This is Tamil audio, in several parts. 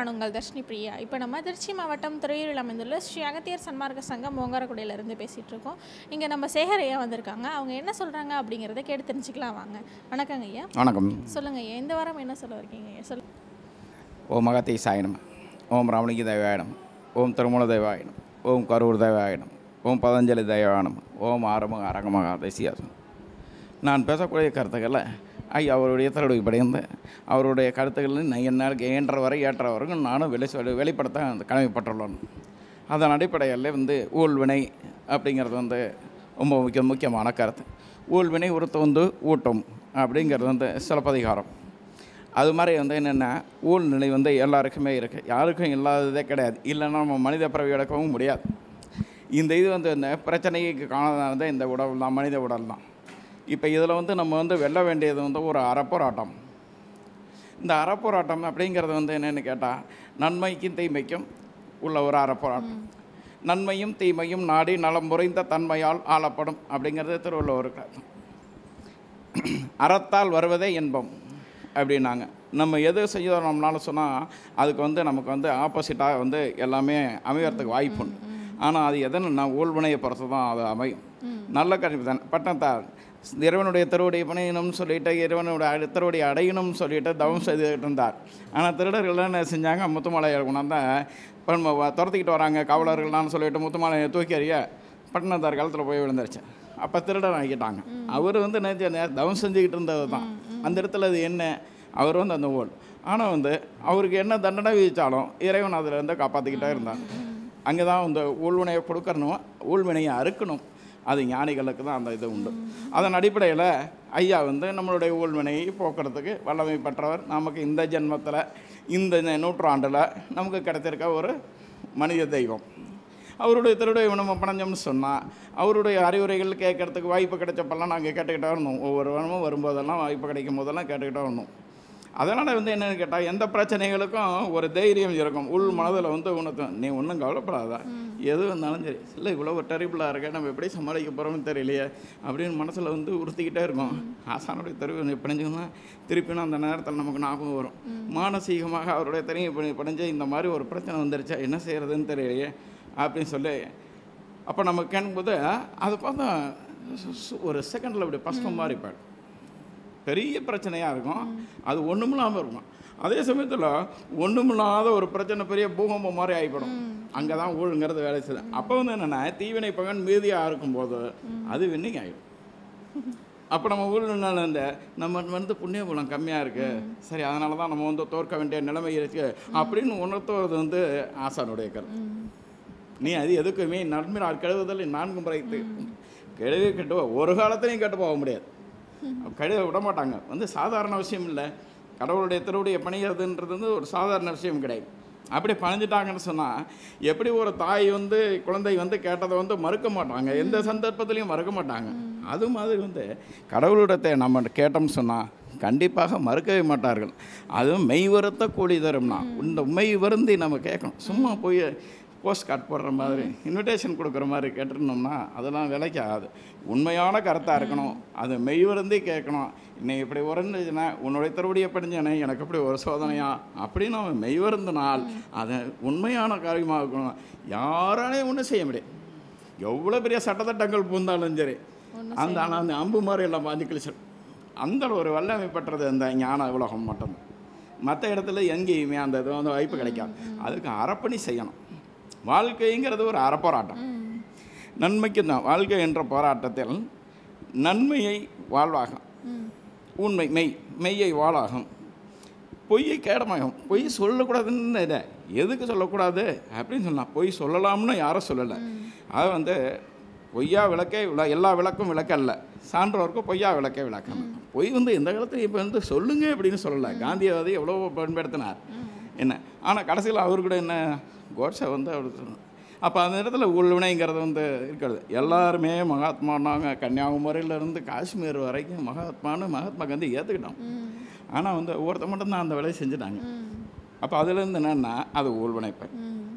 நான் உங்கள் தர்ஷினி பிரியா இப்போ நம்ம திருச்சி மாவட்டம் துறையூரில் அமைந்துள்ள ஸ்ரீ அகத்தியர் சன்மார்க்க சங்கம் ஓங்காரக்குடியிலேருந்து பேசிகிட்டு இருக்கோம் இங்கே நம்ம சேகர் ஐயா வந்திருக்காங்க அவங்க என்ன சொல்கிறாங்க அப்படிங்கிறத கேட்டு தெரிஞ்சுக்கலாம் வாங்க வணக்கங்க ஐயா வணக்கம் சொல்லுங்க ஐயா இந்த வாரம் என்ன சொல்ல இருக்கீங்க ஐயா சொல் ஓம் மகத்தை சாயனம் ஓம் ரமணிக்கு தேவாயனம் ஓம் திருமூல தேவாயனம் ஓம் கரூர் தேவாயனம் ஓம் பதஞ்சலி தேவாயனம் ஓம் ஆரம்ப அரங்கமகா தேசியாசம் நான் பேசக்கூடிய கருத்துக்களை ஐயா அவருடைய தருடைய படைந்து அவருடைய கருத்துக்களை நான் என்னால் இயன்ற வரை ஏற்ற வரைக்கும் நானும் வெளி சொல்லி- வெளிப்படுத்த கடமைப்பட்டுள்ளேன் அதன் அடிப்படையில் வந்து ஊழ்வினை அப்படிங்கிறது வந்து ரொம்ப முக்கிய முக்கியமான கருத்து ஊழ்வினை ஒருத்த வந்து ஊட்டும் அப்படிங்கிறது வந்து சிலப்பதிகாரம் அது மாதிரி வந்து என்னென்னா ஊழ்நிலை வந்து எல்லாருக்குமே இருக்குது யாருக்கும் இல்லாததே கிடையாது இல்லைன்னா நம்ம மனித பிறவி எடுக்கவும் முடியாது இந்த இது வந்து இந்த பிரச்சனைக்கு காரணமானது இந்த உடல் தான் மனித உடல் தான் இப்போ இதில் வந்து நம்ம வந்து வெல்ல வேண்டியது வந்து ஒரு அறப்போராட்டம் இந்த அறப்போராட்டம் அப்படிங்கிறது வந்து என்னென்னு கேட்டால் நன்மைக்கும் தீமைக்கும் உள்ள ஒரு அறப்போராட்டம் நன்மையும் தீமையும் நாடி நலம் முறைந்த தன்மையால் ஆளப்படும் அப்படிங்கிறது திருவள்ளுவர் கருத்து அறத்தால் வருவதே இன்பம் அப்படின்னாங்க நம்ம எது செய்யணும்னாலும் சொன்னால் அதுக்கு வந்து நமக்கு வந்து ஆப்போசிட்டாக வந்து எல்லாமே அமையறதுக்கு வாய்ப்பு உண்டு ஆனால் அது எதனா ஊழ்வினையை பொறுத்து தான் அது அமையும் நல்ல கல்வி தான் பட்டத்தார் இறைவனுடைய திருவடியை பணியணும்னு சொல்லிட்டு இறைவனுடைய அடி- திருவடியை அடையணும்னு சொல்லிட்டு தவம் செய்துகிட்டு இருந்தார் ஆனால் திருடர்கள் என்ன செஞ்சாங்க முத்துமலையை கொண்டாந்த இப்போ நம்ம வ- துரத்திக்கிட்டு வராங்க காவலர்கள்லாம் சொல்லிட்டு முத்துமலையை தூக்கி எறிய பட்டணத்தார் காலத்தில் போய் விழுந்துருச்சு அப்போ திருடன் ஆக்கிட்டாங்க அவர் வந்து நினைச்ச நே- தவம் செஞ்சுக்கிட்டு இருந்தது தான் அந்த இடத்துல அது என்ன அவர் வந்து அந்த ஓல் ஆனால் வந்து அவருக்கு என்ன தண்டனை விதித்தாலும் இறைவன் அதில் இருந்து காப்பாற்றிக்கிட்டே இருந்தார் அங்கே தான் இந்த ஊழ்வினையை கொடுக்கணும் ஊழ்வினையை அறுக்கணும் அது ஞானிகளுக்கு தான் அந்த இது உண்டு அதன் அடிப்படையில் ஐயா வந்து நம்மளுடைய ஊழ்வினையை போக்குறதுக்கு வல்லமை பெற்றவர் நமக்கு இந்த ஜென்மத்தில் இந்த ந- நூற்றாண்டில் நமக்கு கிடைத்திருக்க ஒரு மனித தெய்வம் அவருடைய திருடைய நம்ம பணஞ்சோம்னு சொன்னால் அவருடைய அறிவுரைகள் கேட்கறதுக்கு வாய்ப்பு கிடைச்சப்பெல்லாம் நாங்கள் கேட்டுக்கிட்டே இருந்தோம் ஒவ்வொரு வாரமும் வரும்போதெல்லாம் வாய்ப்பு கிடைக்கும் போதெல்லாம் கேட்டுக்கிட்டே இருந்தோம் அதனால் வந்து என்னென்னு கேட்டால் எந்த பிரச்சனைகளுக்கும் ஒரு தைரியம் இருக்கும் உள் மனதில் வந்து உனக்கு நீ ஒன்றும் கவலைப்படாத எது வந்தாலும் சரி இல்லை இவ்வளோ டெரிபிளாக இருக்க நம்ம எப்படி சமாளிக்க போகிறோம்னு தெரியலையே அப்படின்னு மனசில் வந்து உறுத்திக்கிட்டே இருக்கும் ஆசானுடைய தெருவு பிணைஞ்சோம்னா திருப்பினும் அந்த நேரத்தில் நமக்கு ஞாபகம் வரும் மானசீகமாக அவருடைய தெரிய பிணைஞ்சு இந்த மாதிரி ஒரு பிரச்சனை வந்துருச்சா என்ன செய்கிறதுன்னு தெரியலையே அப்படின்னு சொல்லி அப்போ நம்ம கேட்கும்போது அதை பார்த்தா சு- சு- ஒரு செகண்டில் அப்படி பஸ்டம் மாதிரி போயிடும் பெரிய பிரச்சனையாக இருக்கும் அது ஒன்றுமில்லாமல் இருக்கும் அதே சமயத்தில் ஒன்றுமில்லாத ஒரு பிரச்சனை பெரிய பூகம்பம் மாதிரி ஆகிப்படும் அங்கே தான் ஊழுங்கிறது வேலை செய்யுது அப்போ வந்து என்னென்னா தீவினை பகன் மீதியாக இருக்கும்போது அது வின்னிங் ஆகிடும் அப்போ நம்ம ஊழல் இந்த நம்ம வந்து புண்ணிய குலம் கம்மியாக இருக்குது சரி அதனால தான் நம்ம வந்து தோற்க வேண்டிய நிலைமை இருக்குது அப்படின்னு உணர்த்துவது வந்து ஆசானுடைய கருத்து நீ அது எதுக்குமே நன்மையால் கழுவுதல் நான்கு முறைத்து கழுவி கட்டு ஒரு காலத்துலையும் கெட்டு போக முடியாது கழுவ விட மாட்டாங்க வந்து சாதாரண விஷயம் இல்லை கடவுளுடைய திருவுடைய பணிகிறதுன்றது வந்து ஒரு சாதாரண விஷயம் கிடையாது அப்படி பணிஞ்சிட்டாங்கன்னு சொன்னால் எப்படி ஒரு தாய் வந்து குழந்தை வந்து கேட்டதை வந்து மறுக்க மாட்டாங்க எந்த சந்தர்ப்பத்திலையும் மறுக்க மாட்டாங்க அது மாதிரி வந்து கடவுளிடத்தை நம்ம கேட்டோம்னு சொன்னால் கண்டிப்பாக மறுக்கவே மாட்டார்கள் அதுவும் மெய் வருத்த கூலி தரும்னா இந்த மெய் வருந்தி நம்ம கேட்கணும் சும்மா போய் போஸ்ட் கார்டு போடுற மாதிரி இன்விடேஷன் கொடுக்குற மாதிரி கேட்டிருந்தோம்னா அதெல்லாம் விலைக்கு ஆகாது உண்மையான கருத்தாக இருக்கணும் அது மெய் வருந்தி கேட்கணும் இன்னை இப்படி உறந்துச்சுன்னா உன்னுடைய திருவடியை படிஞ்சனே எனக்கு இப்படி ஒரு சோதனையா அப்படின்னு அவன் மெய் வருந்தினால் அது உண்மையான காரியமாக இருக்கணும் யாராலையும் ஒன்றும் செய்ய முடியாது எவ்வளோ பெரிய சட்டத்திட்டங்கள் பூந்தாலும் சரி அந்த ஆனால் அந்த அம்பு மாதிரி எல்லாம் பாஞ்சு கிழிச்சிடும் அந்த ஒரு வல்லமை பெற்றது அந்த ஞான உலகம் மட்டும்தான் மற்ற இடத்துல எங்கேயுமே அந்த இது வந்து வாய்ப்பு கிடைக்காது அதுக்கு அறப்பணி செய்யணும் வாழ்க்கைங்கிறது ஒரு அறப்போராட்டம் நன்மைக்கு தான் வாழ்க்கை என்ற போராட்டத்தில் நன்மையை வாழ்வாகும் உண்மை மெய் மெய்யை வாழாகும் பொய்யை கேடமாகும் பொய் சொல்லக்கூடாதுன்னு இல்லை எதுக்கு சொல்லக்கூடாது அப்படின்னு சொன்னா பொய் சொல்லலாம்னு யாரும் சொல்லலை அது வந்து பொய்யா விளக்கே விள எல்லா விளக்கும் விளக்கல்ல சான்றோருக்கு பொய்யா விளக்கே விளக்கம் பொய் வந்து எந்த காலத்துலையும் இப்போ வந்து சொல்லுங்க அப்படின்னு சொல்லலை காந்தியவாதி எவ்வளோ பயன்படுத்தினார் என்ன ஆனால் கடைசியில் அவர் கூட என்ன கோட்ஸை வந்து அவர் சொன்னார் அப்போ அந்த இடத்துல உள்வினைங்கிறது வந்து இருக்கிறது எல்லாருமே மகாத்மானாங்க கன்னியாகுமரியிலேருந்து காஷ்மீர் வரைக்கும் மகாத்மான்னு மகாத்மா காந்தி ஏற்றுக்கிட்டோம் ஆனால் வந்து ஒருத்தர் மட்டும்தான் அந்த வேலையை செஞ்சுட்டாங்க அப்போ அதுலேருந்து என்னென்னா அது ஊழ்வினைப்பு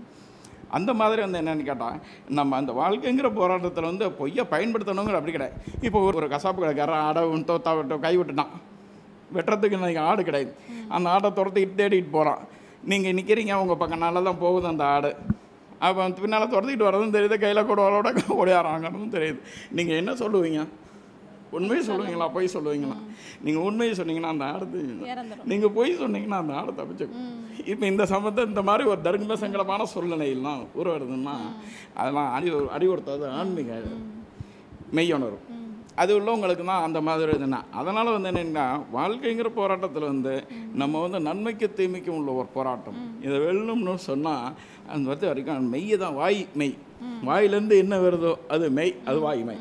அந்த மாதிரி வந்து என்னென்னு கேட்டால் நம்ம அந்த வாழ்க்கைங்கிற போராட்டத்தில் வந்து பொய்யை பயன்படுத்தணுங்கிற அப்படி கிடையாது இப்போ ஒரு ஒரு கசாப்பு கடைக்காரன் ஆடை தோத்தா விட்டு கை விட்டுட்டான் வெட்டுறதுக்கு இன்னைக்கு ஆடு கிடையாது அந்த ஆட்டை துரத்திக்கிட்டு தேடிட்டு போகிறான் நீங்கள் நிற்கிறீங்க உங்கள் பக்கம் நல்லா தான் போகுது அந்த ஆடு அப்போ பின்னால் துரத்திக்கிட்டு வரதும் தெரியுது கையில் கூடவாளோட ஓடியாராங்கன்னு தெரியுது நீங்கள் என்ன சொல்லுவீங்க உண்மையை சொல்லுவீங்களா பொய் சொல்லுவீங்களா நீங்கள் உண்மையை சொன்னீங்கன்னா அந்த ஆடு தெரியும் இறந்துரும் நீங்கள் பொய் சொன்னீங்கன்னா அந்த ஆடு தப்பிச்சுக்கும் இப்போ இந்த சம்பந்தம் இந்த மாதிரி ஒரு தர்ம சங்கடமான சூழ்நிலையெல்லாம் உருவாடுதுன்னா அதெல்லாம் அறி அறிவுறுத்தாது ஆன்மீக மெய்யுணர்வு அது உள்ளவங்களுக்கு தான் அந்த மாதிரி இதுனா அதனால் வந்து என்னென்னா வாழ்க்கைங்கிற போராட்டத்தில் வந்து நம்ம வந்து நன்மைக்கு தீமைக்கும் உள்ள ஒரு போராட்டம் இதை வெல்லணும்னு சொன்னால் அந்த வந்து வரைக்கும் மெய்யை தான் வாய் மெய் வாயிலேருந்து என்ன வருதோ அது மெய் அது வாய் மெய்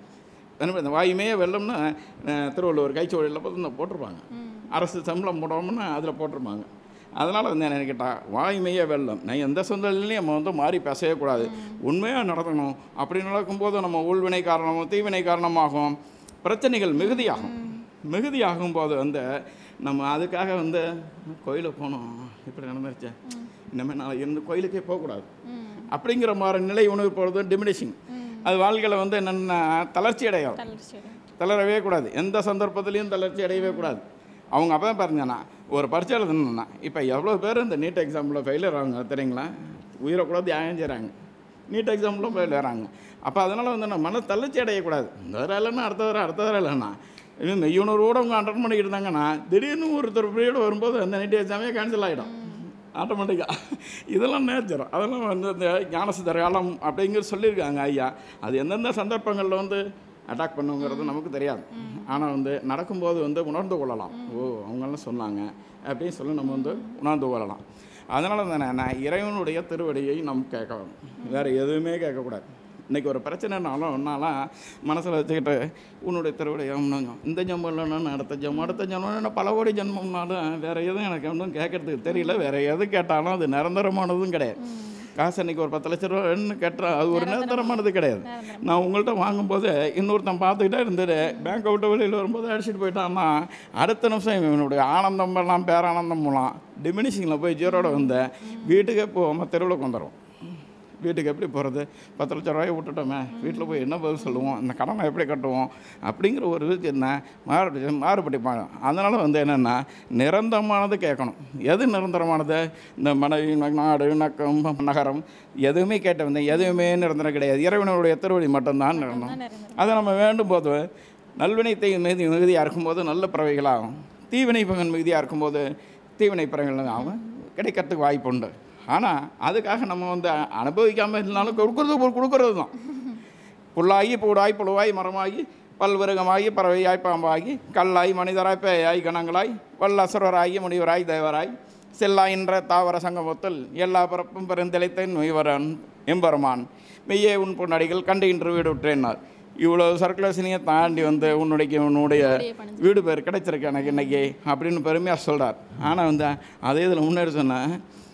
என்ன இந்த வாயுமே வெள்ளம்னா அஹ், திருவள்ளுவர் கைச்சோழியில் பார்த்து போட்டிருப்பாங்க அரசு சம்பளம் போடுறோம்னா அதில் போட்டிருப்பாங்க அதனால் வந்து என்ன கேட்டால் வாய்மையே வெள்ளம் நான் எந்த சூழ்நிலையிலையும் நம்ம வந்து மாறி பேசவே கூடாது உண்மையாக நடக்கணும் அப்படி நடக்கும்போது நம்ம உள்வினை காரணமும் தீவினை காரணமாகும் பிரச்சனைகள் மிகுதியாகும் மிகுதியாகும் போது வந்து நம்ம அதுக்காக வந்து கோயிலுக்கு போனோம் இப்படி நடந்துருச்சு இனிமேல் நான் இருந்து கோயிலுக்கே போகக்கூடாது அப்படிங்கிற மாதிரி நிலை உணவு போகிறது டிமினிஷிங் அது வாழ்க்கையில் வந்து என்னென்னா தளர்ச்சி அடையும் தளர்ச்சி அடையும். தளரவே கூடாது எந்த சந்தர்ப்பத்திலையும் தளர்ச்சி அடையவே கூடாது அவங்க அப்போ தான் பாருங்கண்ணா ஒரு பரீட்சை எழுதணும்னா இப்போ எவ்வளோ பேர் இந்த நீட் எக்ஸாமில் ஃபெயிலியர் ஆகுங்க தெரியுங்களா உயிரை கூட தியாகம் செய்கிறாங்க நீட் எக்ஸாமில் ஃபெயில் ஆகிறாங்க அப்போ அதனால் வந்து நம்ம மன தளர்ச்சி அடையக்கூடாது இந்த தடவை இல்லைன்னா அடுத்த தடவை அடுத்த தடவை இல்லைன்னா இன்னும் மெய்யுணர்வோடு அவங்க அட்டன் பண்ணிக்கிட்டு இருந்தாங்கன்னா திடீர்னு ஒருத்தர் பீரியட் வரும்போது அந்த நீட் எக்ஸாமே கேன்சல் ஆகிடும் ஆட்டோமேட்டிக்காக இதெல்லாம் நேச்சர் அதெல்லாம் வந்து இந்த ஞானசித்தர் காலம் அப்படிங்கிற சொல்லியிருக்காங்க ஐயா அது எந்தெந்த சந்தர்ப்பங்களில் வந்து அட்டாக் பண்ணுங்கிறது நமக்கு தெரியாது ஆனால் வந்து நடக்கும்போது வந்து உணர்ந்து கொள்ளலாம் ஓ அவங்கெல்லாம் சொன்னாங்க அப்படின்னு சொல்லி நம்ம வந்து உணர்ந்து கொள்ளலாம் அதனால தானே நான் இறைவனுடைய திருவடியை நம்ம கேட்கணும் வேறு எதுவுமே கேட்கக்கூடாது இன்றைக்கி ஒரு பிரச்சனைனாலும் ஒன்றாலாம் மனசில் வச்சுக்கிட்டு உன்னுடைய திருவிடையம் இந்த ஜென்மம் இல்லைன்னா அடுத்த ஜென்மம் அடுத்த ஜென்மம் என்ன பல கோடி ஜென்மம்னாலும் வேறு எதுவும் எனக்கு ஒன்றும் கேட்கறதுக்கு தெரியல வேறு எது கேட்டாலும் அது நிரந்தரமானதும் கிடையாது காசு அன்றைக்கி ஒரு பத்து லட்ச ரூபான்னு கேட்டா அது ஒரு நிரந்தரமானது கிடையாது நான் உங்கள்கிட்ட வாங்கும்போது இன்னொருத்தன் பார்த்துக்கிட்டே இருந்துட்டு பேங்க்கை விட்டு வெளியில் வரும்போது அடிச்சுட்டு போயிட்டான்னா அடுத்த நிமிஷம் இவனுடைய ஆனந்தம் எல்லாம் பேரானந்தம் மூலம் டிமினிஷிங்கில் போய் ஜீரோட வந்த வீட்டுக்கே போகாமல் தெருவில் வந்துடும் வீட்டுக்கு எப்படி போகிறது பத்து லட்ச ரூபாயை விட்டுட்டோமே வீட்டில் போய் என்ன பதில் சொல்லுவோம் இந்த கடனை எப்படி கட்டுவோம் அப்படிங்கிற ஒரு இதுக்கு என்ன மாறுபடி மாறுபடிப்பாங்க அதனால் வந்து என்னென்னா நிரந்தரமானது கேட்கணும் எது நிரந்தரமானது இந்த மனைவி நாடு நக்கம் நகரம் எதுவுமே கேட்ட வந்து எதுவுமே நிரந்தரம் கிடையாது இறைவனுடைய திருவடி மட்டும்தான் நிரந்தரம் தான் நிரந்தரம். அதை நம்ம வேண்டும் போது நல்வினை தீ மிகுதி மிகுதியாக இருக்கும்போது நல்ல பறவைகளாகும் தீவினை பங்கன் மிகுதியாக இருக்கும்போது தீவினை பறவைகள் ஆகும் கிடைக்கிறதுக்கு வாய்ப்பு உண்டு ஆனால் அதுக்காக நம்ம வந்து அனுபவிக்காமல் இருந்தாலும் கொடுக்குறது ஒரு கொடுக்கறது தான் புல்லாகி பூடாய் புழுவாய் மரமாகி பல்விருகமாகி பறவையாய் பாம்பாகி கல்லாய் மனிதராய் பேயாய் கணங்களாய் வல்லசுரராகி முனிவராய் தேவராய் செல்லாயின்ற தாவர சங்கமத்தில் எல்லா பிறப்பும் பெருந்தளித்தன் நுய்வரன் எம்பெருமான் மெய்யே உன் பொன்னடிகள் கண்டு இன்று வீடு விட்டேன்னார் இவ்வளோ சர்க்குலேஷனையே தாண்டி வந்து உன்னுடைய உன்னுடைய பணிஞ்சு. வீடு பேர் கிடைச்சிருக்கு எனக்கு இன்னைக்கு அப்படின்னு பெருமையாக சொல்கிறார் ஆனால் வந்து அதே இதில் முன்னாடி சொன்னேன்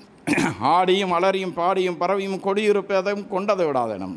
ஆடியும் அலறியும் பாடியும் பறவையும் கொடியிருப்பதையும் கொண்டதை விடாத நம்ம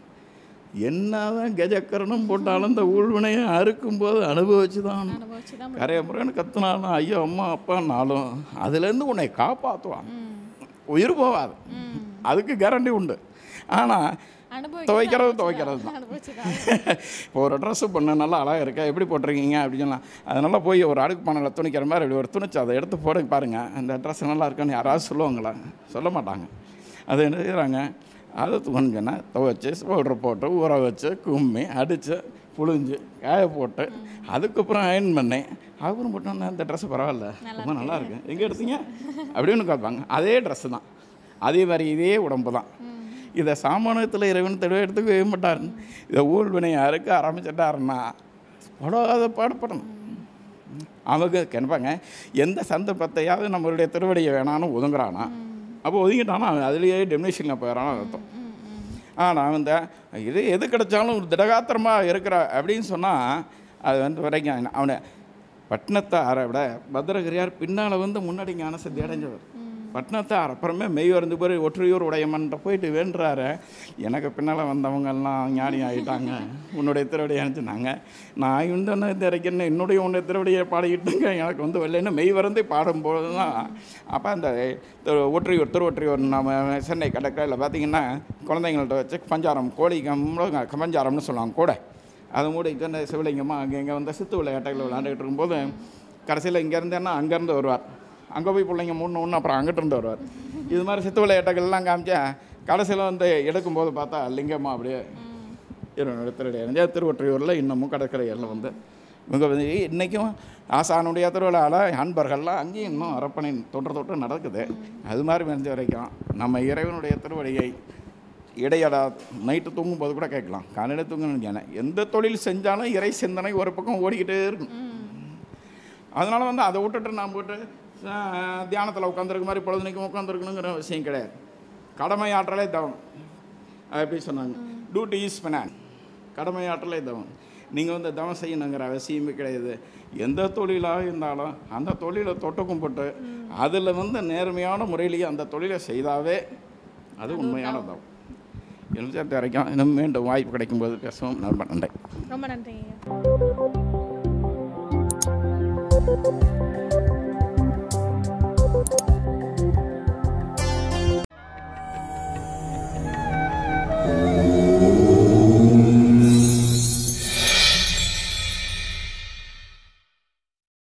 என்னதான் கஜக்கரணம் போட்டாலும் இந்த ஊழ்வினையை அறுக்கும்போது அனுபவிச்சு தான் அனுபவிச்சு தான் கரைய முறைன்னு கத்துனாலும் ஐயோ அம்மா அப்பான்னாலும் அதுலேருந்து உன்னை காப்பாற்றுவான் உயிர் போகாது அதுக்கு கேரண்டி உண்டு ஆனால் அனுபவிச்சு துவைக்கிறது துவைக்கிறது தான் அனுபவிச்சு தான் இப்போ ஒரு ட்ரெஸ்ஸு பண்ண நல்லா அழகாக இருக்கா எப்படி போட்டிருக்கீங்க அப்படின்னு சொல்லலாம் அதனால் போய் ஒரு அடுக்கு பானையில் துணிக்கிற மாதிரி அப்படி ஒரு துணிச்சு அதை எடுத்து போட பாருங்கள் அந்த ட்ரெஸ் நல்லா இருக்கான்னு யாராவது சொல்லுவாங்களா சொல்ல மாட்டாங்க அது என்ன செய்கிறாங்க அதை துணிஞ்சோன்னா துவைச்சி பவுடர் போட்டு ஊற வச்சு கும்மி அடித்து புழிஞ்சு காய போட்டு அதுக்கப்புறம் அயன் பண்ணேன் அப்புறம் போட்டோன்னா இந்த ட்ரெஸ் பரவாயில்ல ரொம்ப நல்லா இருக்கு எங்கே எடுத்தீங்க அப்படின்னு கேட்பாங்க அதே ட்ரெஸ்ஸு தான் அதே மாதிரி இதே உடம்பு தான் இதை சாமானியத்தில் இறைவன் தெளிவாக எடுத்துக்கவே மாட்டார் இதை ஊழ்வினை அறுக்க ஆரம்பிச்சிட்டாருன்னா படாத பாடுபடணும் அவங்க கேட்பாங்க எந்த சந்தர்ப்பத்தையாவது நம்மளுடைய திருவடியை வேணான்னு ஒதுங்குறானா அப்போ ஒதுங்கிட்டானா அவன் அதுலேயே டெமினேஷனில் போயிடறான்னு அர்த்தம் ஆனால் இந்த இது எது கிடைச்சாலும் திடகாத்திரமாக இருக்கிற அப்படின்னு சொன்னால் அது வந்து வரைக்கும் அவனை பட்டினத்தாரை விட பத்ரகிரியார் பின்னால் வந்து முன்னாடி ஞான சக்தி அடைஞ்சவர் பட்டினத்தார் அப்புறமே மெய் வந்து போய் ஒற்றையூர் உடையமன்ற போயிட்டு வேண்டுறாரு எனக்கு பின்னால் வந்தவங்கெல்லாம் ஞானி ஆகிட்டாங்க உன்னுடைய திருவடியை அனுப்பிச்சினாங்க நான் இந்த திரைக்கணும் என்னுடைய உன்னுடைய திருவடியை பாடிக்கிட்டுங்க எனக்கு வந்து வெள்ளைன்னு மெய் வந்து பாடும்போது தான் அப்போ அந்த திரு- ஒற்றையூர் திருவொற்றையூர் நம்ம சென்னை கடற்கரையில் பார்த்தீங்கன்னா குழந்தைங்கள்ட்ட வச்சு பஞ்சாரம் கோழி கம்- கமஞ்சாரம்னு சொல்லுவாங்க கூட அதை மூடிட்டு அந்த சிவலிங்கமாக அங்கே இங்கே வந்து சித்து விளையாட்டுகள் விளையாண்டுக்கிட்டு இருக்கும்போது கடைசியில் இங்கே இருந்தேன்னா அங்கேருந்து வருவார் அங்கே போய் பிள்ளைங்க மூணு ஒன்று அப்புறம் அங்கிட்டு இருந்து வருவார் இது மாதிரி சித்து விளையாட்டுகள்லாம் காமிச்சா கடைசியில் வந்து எடுக்கும்போது பார்த்தா லிங்கம்மா அப்படியே இவருடைய திருடைய திருவொற்றியூரில் இன்னமும் கடற்கரைகளில் வந்து இவங்க வந்து இன்றைக்கும் ஆசானுடைய திருவிழாவில் அன்பர்கள்லாம் அங்கேயும் இன்னும் அரப்பணை தொன்று தொட்டு நடக்குது அது மாதிரி முடிஞ்ச வரைக்கும் நம்ம இறைவனுடைய திருவடியை இடையடா நைட்டு தூங்கும்போது கூட கேட்கலாம் காலையில் தூங்கணும் எந்த தொழில் செஞ்சாலும் இறை சிந்தனை ஒரு பக்கம் ஓடிக்கிட்டே இருக்கும் அதனால் வந்து அதை விட்டுட்டு நான் போட்டு தியானத்தில் உட்காந்துருக்க மாதிரி பொழுதுனைக்கும் உட்காந்துருக்கணுங்கிற விஷயம் கிடையாது கடமை ஆற்றலே தவம் அப்படி சொன்னாங்க டியூட்டி இஸ் பினான் கடமை ஆற்றலே தவம் நீங்கள் வந்து தவம் செய்யணுங்கிற அவசியமே கிடையாது எந்த தொழிலாக இருந்தாலும் அந்த தொழிலை தொட்டு கும்பிட்டு அதில் வந்து நேர்மையான முறையிலேயே அந்த தொழிலை செய்தாவே அது உண்மையான தவம் எனக்கு வரைக்கும் இன்னும் மீண்டும் வாய்ப்பு கிடைக்கும்போது பேசுவோம் நம்ப நன்றி ரொம்ப நன்றிங்க